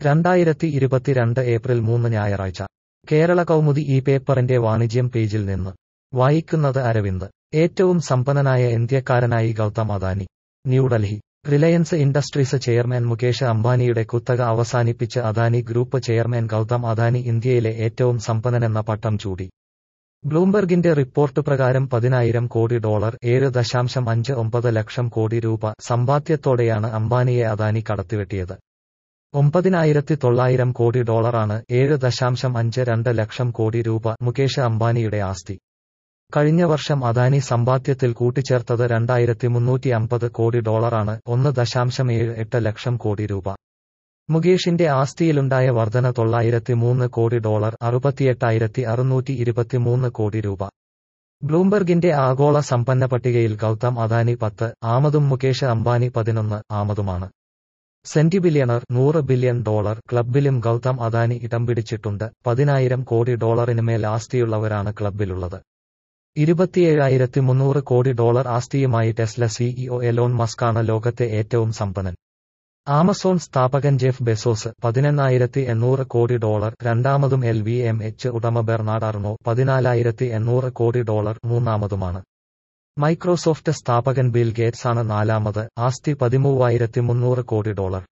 രണ്ടായിരത്തി ഇരുപത്തിരണ്ട് ഏപ്രിൽ മൂന്ന് ഞായറാഴ്ച കേരള കൗമുദി ഈ പേപ്പറിന്റെ വാണിജ്യം പേജിൽ നിന്ന് വായിക്കുന്നത് അരവിന്ദ് ഏറ്റവും സമ്പന്നനായ ഇന്ത്യക്കാരനായി Gautam Adani New Delhi Reliance Industries chairman Mukesh അംബാനിയുടെ കുത്തക അവസാനിപ്പിച്ച് അദാനി ഗ്രൂപ്പ് ചെയർമാൻ ഗൗതം അദാനി ഇന്ത്യയിലെ ഏറ്റവും സമ്പന്നനെന്ന പട്ടം ചൂടി ബ്ലൂംബെർഗിന്റെ റിപ്പോർട്ട് പ്രകാരം പതിനായിരം കോടി ഡോളർ ഏഴ് ദശാംശം അഞ്ച് ഒമ്പത് ലക്ഷം കോടി രൂപ സമ്പാദ്യത്തോടെയാണ് അംബാനിയെ അദാനി കടത്തിവെട്ടിയത് ഒമ്പതിനായിരത്തി തൊള്ളായിരം കോടി ഡോളറാണ് ഏഴ് ദശാംശം അഞ്ച് രണ്ട് ലക്ഷം കോടി രൂപ മുകേഷ് അംബാനിയുടെ ആസ്തി കഴിഞ്ഞ വർഷം അദാനി സമ്പാദ്യത്തിൽ കൂട്ടിച്ചേർത്തത് രണ്ടായിരത്തി മുന്നൂറ്റി അമ്പത് കോടി ഡോളറാണ് ഒന്ന് ദശാംശം ഏഴ് എട്ട് ലക്ഷം കോടി രൂപ മുകേഷിന്റെ ആസ്തിയിലുണ്ടായ വർധന തൊള്ളായിരത്തി മൂന്ന് കോടി ഡോളർ അറുപത്തിയെട്ടായിരത്തി അറുന്നൂറ്റി ഇരുപത്തിമൂന്ന് കോടി രൂപ ബ്ലൂംബെർഗിന്റെ ആഗോള സമ്പന്ന പട്ടികയിൽ ഗൗതം അദാനി പത്ത് ആമതും മുകേഷ് അംബാനി പതിനൊന്ന് ആമതുമാണ് സെന്റി ബില്യണർ നൂറ് ബില്യൺ ഡോളർ ക്ലബിലും ഗൗതം അദാനി ഇടം പിടിച്ചിട്ടുണ്ട് പതിനായിരം കോടി ഡോളറിന് മേൽ ആസ്തിയുള്ളവരാണ് ക്ലബിലുള്ളത് ഇരുപത്തിയേഴായിരത്തി മുന്നൂറ് കോടി ഡോളർ ആസ്തിയുമായി ടെസ്ല സിഇഒ എലോൺ മസ്കാണ് ലോകത്തെ ഏറ്റവും സമ്പന്നൻ ആമസോൺ സ്ഥാപകൻ ജെഫ് ബെസോസ് പതിനെണ്ണായിരത്തി എണ്ണൂറ് കോടി ഡോളർ രണ്ടാമതും എൽ വി എം എച്ച് ഉടമ ബെർണാഡ് അർണോ പതിനാലായിരത്തി എണ്ണൂറ് കോടി ഡോളർ മൂന്നാമതുമാണ് മൈക്രോസോഫ്റ്റ് സ്ഥാപകൻ ബിൽ ഗേറ്റ്സ് ആണ് നാലാമത് ആസ്തി പതിമൂവായിരത്തി മുന്നൂറ് കോടി ഡോളർ